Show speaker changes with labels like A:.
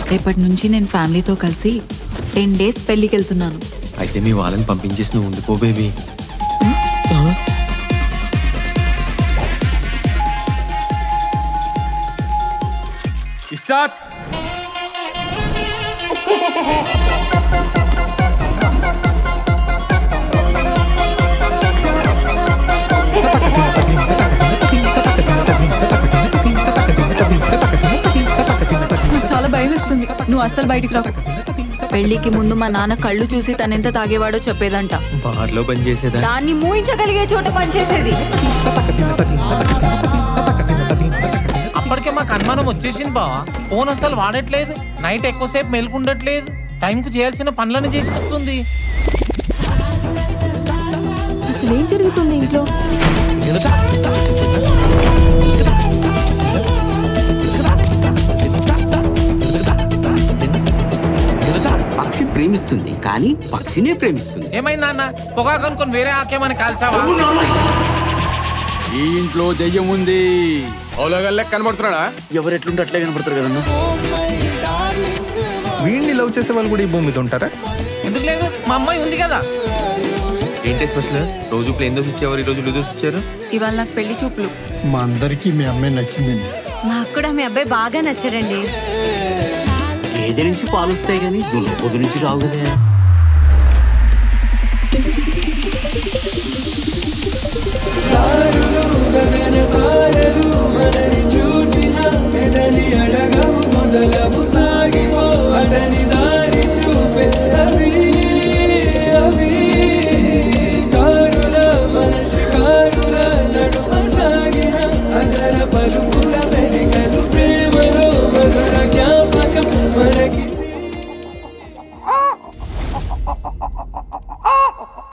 A: రేపటి నుంచి నేను ఫ్యామిలీతో కలిసి టెన్ డేస్ పెళ్ళికి వెళ్తున్నాను
B: అయితే మీ వాళ్ళని పంపించేసి నువ్వు ఉండిపో బేబీ స్టార్ట్
A: నాకు చాలా భయం వేస్తుంది నువ్వు అస్సలు బయటికి రాకు పెళ్లికి ముందు మా నాన్న కళ్ళు చూసి తనెంత తాగేవాడో చెప్పేదంట
B: బార్లో పని చేసేదా
A: దాన్ని మూయించగలిగే చోట పనిచేసేది
C: అప్పటికే మాకు అనుమానం వచ్చేసింది బావా ఫోన్ అసలు వాడట్లేదు నైట్ ఎక్కువసేపు మెలుకుండట్లేదు టైంకు చేయాల్సిన పనులను చేసి వస్తుంది
D: అసలు ఏం జరుగుతుంది ఇంట్లో
E: పక్షి ప్రేమిస్తుంది కానీ పక్షినే ప్రేమిస్తుంది
C: ఏమైంది నాన్న పొగాకు అనుకొని వేరే ఆకేమని కాల్చావా
F: ఈ ఇంట్లో దెయ్యం ఉంది అవులగల్లే కనబడుతున్నాడా
E: ఎవరు ఎట్లుంటే అట్లే కనపడతారు కదన్నా
B: వీడిని లవ్ చేసే వాళ్ళు కూడా ఈ భూమి మీద ఉంటారా
C: ఎందుకు లేదు మా అమ్మాయి ఉంది కదా
B: ఏంటి స్పెషల్ రోజు ప్లేన్ దోశ ఇచ్చేవారు ఈ రోజు ఉల్లి దోశ ఇచ్చారు
A: ఇవాళ నాకు పెళ్లి చూపులు
G: మా అందరికీ మీ అమ్మాయి నచ్చిందండి
H: మాకు కూడా మీ అబ్బాయి బాగా నచ్చారండి
E: గేదె నుంచి పాలు వస్తాయి కానీ దున్నపోతు నుంచి రావు కదా
I: చూసిన ఎడని అడగవు మొదలవు సా